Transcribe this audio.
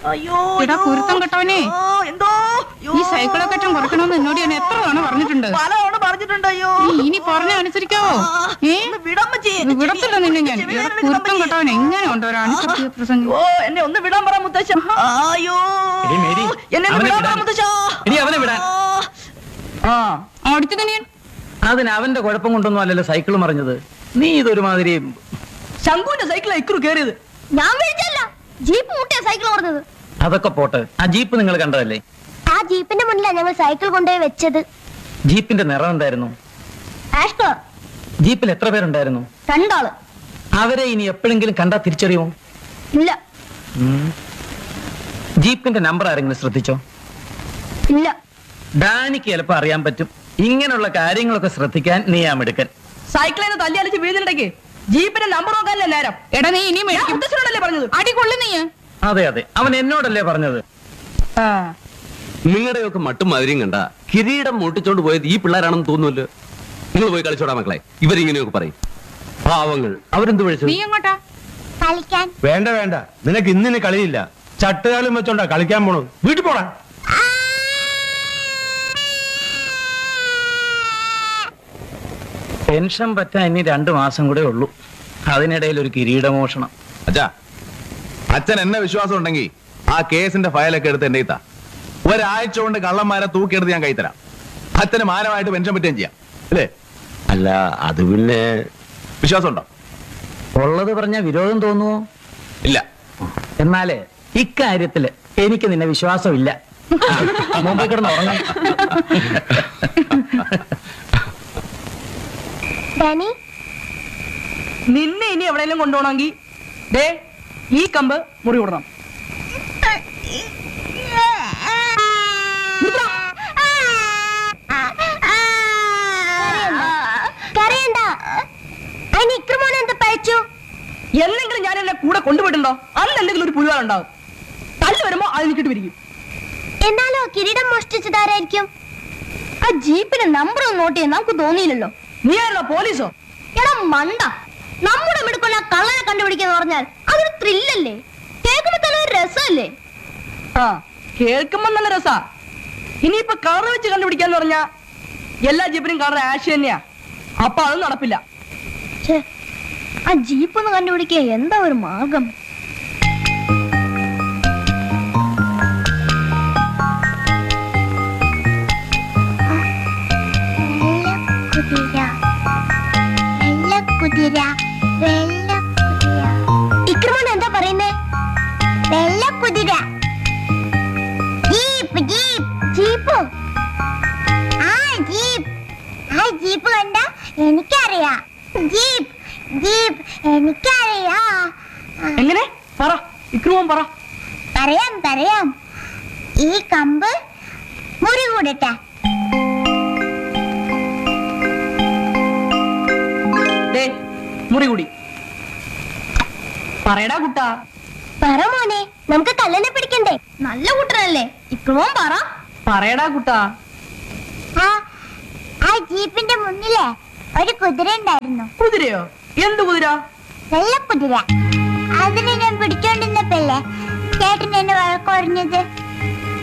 അയ്യോ എടാ, അയ്യോ. കുരുത്തം കെട്ടവനെ. ഓ, എന്തോ അയ്യോ. ഈ സൈക്കിളൊക്കെ അറ്റം കുറയ്ക്കണമെന്ന് എന്നോട് ഞാൻ എത്ര തവണ പറഞ്ഞിട്ടുണ്ട് പലതവണ പറഞ്ഞിട്ടുണ്ട് അയ്യോ നീ ഇനി പറഞ്ഞ അനുസരിക്കാവോ ആ, ഏ ഒന്ന് വിടമ്മച്ചി. ഇത് വിടത്തില്ല നിന്നെ ഞാൻ ചെവി എടാ, വേദന കുരുത്തം എടുക്കമ്മച്ചി. കെട്ടവൻ എങ്ങനെ ഉണ്ട് ഒരു അണിസത്യ പ്രസംഗം ഓ എന്നെ ഒന്ന് വിടാൻ പറ മുത്തശ്ശ അയ്യോ എടി മേരി, എന്നെ ഒന്ന് അവനെ വിടാൻ പറ വിടാൻ. മുത്തശ്ശ എടി, അവനെ വിടാൻ. ആ അടിച്ചു തന്നെ ഞാൻ അതിന് അവന്റെ കുഴപ്പം കൊണ്ടൊന്നും അല്ലല്ലോ സൈക്കിൾ മറിഞ്ഞത് നീ ഇതൊരുമാതിരി ശംഖുവിന്റെ സൈക്കിളാ ഇക്കുറു കേറിയത് ഞാൻ വിളിച്ചല്ല ജീപ്പ് മുട്ടിയ സൈക്കിൾ പറഞ്ഞത് അതൊക്കെ പോട്ടെ ആ ജീപ്പ് നിങ്ങൾ കണ്ടതല്ലേ ആ ജീപ്പിന്റെ മുന്നിലാണ് ഞങ്ങൾ സൈക്കിൾ കൊണ്ടുപോയി വെച്ചത് ജീപ്പിന്റെ നിറം എന്തായിരുന്നു ആഷ് കളർ ജീപ്പിൽ എത്ര പേരുണ്ടായിരുന്നു രണ്ടാള് അവരെ ഇനി എപ്പോഴെങ്കിലും കണ്ടാ തിരിച്ചറിയുമോ ഇല്ല ഉം. ജീപ്പിന്റെ നമ്പർ ആരെങ്കിലും ശ്രദ്ധിച്ചോ ഇല്ല ഡാനിക്ക് ചിലപ്പോ അറിയാൻ പറ്റും ഇങ്ങനെയുള്ള കാര്യങ്ങളൊക്കെ ശ്രദ്ധിക്കാൻ നീ ആ മിടുക്കൻ സൈക്കിളിൽ തല്ലി അലിച്ച് വീഴുന്നിടയ്ക്ക് ജീപ്പിന്റെ നമ്പർ നോക്കാനല്ലേ നേരം എടാ നീ ഇനിയും ഞാൻ മേടിക്കും മുത്തശ്ശനോടല്ലേ പറഞ്ഞത് അടി കൊള്ളു നീ അതെ അതെ അവൻ എന്നോടല്ലേ പറഞ്ഞത് ആ നിങ്ങളുടെയൊക്കെ മട്ടും മധുരം കണ്ട കിരീടം മുട്ടിച്ചോണ്ട് പോയത് ഈ പിള്ളേരാണെന്ന് തോന്നുമല്ലോ നിങ്ങൾ പോയി കളിച്ചോടാ മക്കളെ ഇവരിങ്ങനെയൊക്കെ പറയും പാവങ്ങൾ അവരെന്ത് വിളിച്ചു നീ എങ്ങോട്ടാ കളിക്കാൻ വേണ്ട വേണ്ട നിനക്ക് ഇന്നിന് കളിയില്ല ചട്ടുകാലം വെച്ചോണ്ടാ കളിക്കാൻ പോണത് വീട്ടിൽ പോടാ പെൻഷൻ പറ്റാൻ ഇനി രണ്ടു മാസം കൂടെ ഉള്ളൂ അതിനിടയിൽ ഒരു കിരീടമോഷണം അച്ഛാ അച്ഛൻ എന്നെ വിശ്വാസം ഉണ്ടെങ്കിൽ ആ കേസിന്റെ ഫയലൊക്കെ എടുത്ത് എന്റെ ഇത്താ ഒരാഴ്ച കൊണ്ട് കള്ളന്മാരെ തൂക്കിയെടുത്ത് ഞാൻ കൈത്തരാം അച്ഛന് മാനമായിട്ട് പെൻഷൻ പറ്റുകയും ചെയ്യാം അല്ലേ അല്ല അത് പിന്നെ വിശ്വാസം ഉണ്ടോ ഉള്ളത് പറഞ്ഞ വിരോധം തോന്നുവോ ഇല്ല എന്നാലേ ഇക്കാര്യത്തില് എനിക്ക് നിന്നെ വിശ്വാസമില്ല മുമ്പ് കിടന്ന് ഉറങ്ങാം ഡാനി നിന്നെ ഇനി എവിടെയെങ്കിലും കൊണ്ടുപോകണമെങ്കിൽ ദേ ഈ കമ്പ് മുറി വിടണം കരയണ്ട അതിന് ഇക്രമോനെ എന്ത് പഴിച്ചു എന്നെങ്കിലും ഞാൻ എന്നെ കൂടെ കൊണ്ടുപോയിട്ടുണ്ടോ അന്ന് എന്തെങ്കിലും ഒരു പുലിവാൽ ഉണ്ടാവും തല്ല് വരുമ്പോ അത് നിൽക്കിട്ട് പിരിക്കും എന്നാലോ കിരീടം മോഷ്ടിച്ചതാരായിരിക്കും ആ ജീപ്പിന്റെ നമ്പർ ഒന്ന് നോട്ട് ചെയ്യാൻ നമുക്ക് തോന്നിയില്ലല്ലോ നീ ആയിരുന്നോ പോലീസോ എടാ മണ്ട നമ്മുടെ മിടുക്കൊല്ല കള്ളനെ കണ്ടുപിടിക്കാന്ന് പറഞ്ഞാൽ അതൊരു ത്രില്ലല്ലേ കേൾക്കുമ്പോ തന്നെ ഒരു രസമല്ലേ ആ കേൾക്കുമ്പോ നല്ല രസാ ഇനിയിപ്പൊ കളർ വെച്ച് കണ്ടുപിടിക്കാന്ന് പറഞ്ഞാ എല്ലാ ജീപ്പിനും കളർ ആഷ് തന്നെയാ അപ്പൊ അത് നടപ്പില്ല ഛേ, ആ ജീപ്പ് ഒന്ന് കണ്ടുപിടിക്കുക എന്താ ഒരു മാർഗം ഇക്രമോൻ എന്താ പറയുന്നേ വെള്ളക്കുതിര ജീപ്പ് ജീപ്പ് ജീപ്പോ ആ ജീപ്പ് ആ ജീപ്പ് കണ്ട എനിക്കറിയാം ജീപ്പ് ജീപ്പ് എനിക്കറിയാം ആ, എങ്ങനെ പറ ഇക്രുവൻ പറ പറയാം പറയാം ഈ കമ്പ് മുറി കൂടട്ടെ ദേ മുറി കൂടി പറയടാ കുട്ടാ പറ മോനെ നമുക്ക് കള്ളനെ പിടിക്കണ്ടേ നല്ല കൂട്ടനല്ലേ ഇക്രമോൻ പറ പറയടാ കുട്ടാ ആ ആ ജീപ്പിന്റെ മുന്നിലെ ഒരു കുതിര ഉണ്ടായിരുന്നു കുതിരയോ എന്ത് കുതിര വെള്ളക്കുതിര അതിനെ ഞാൻ പിടിച്ചോണ്ടിരുന്നപ്പല്ലേ ചേട്ടൻ എന്നെ വഴക്കുറഞ്ഞത്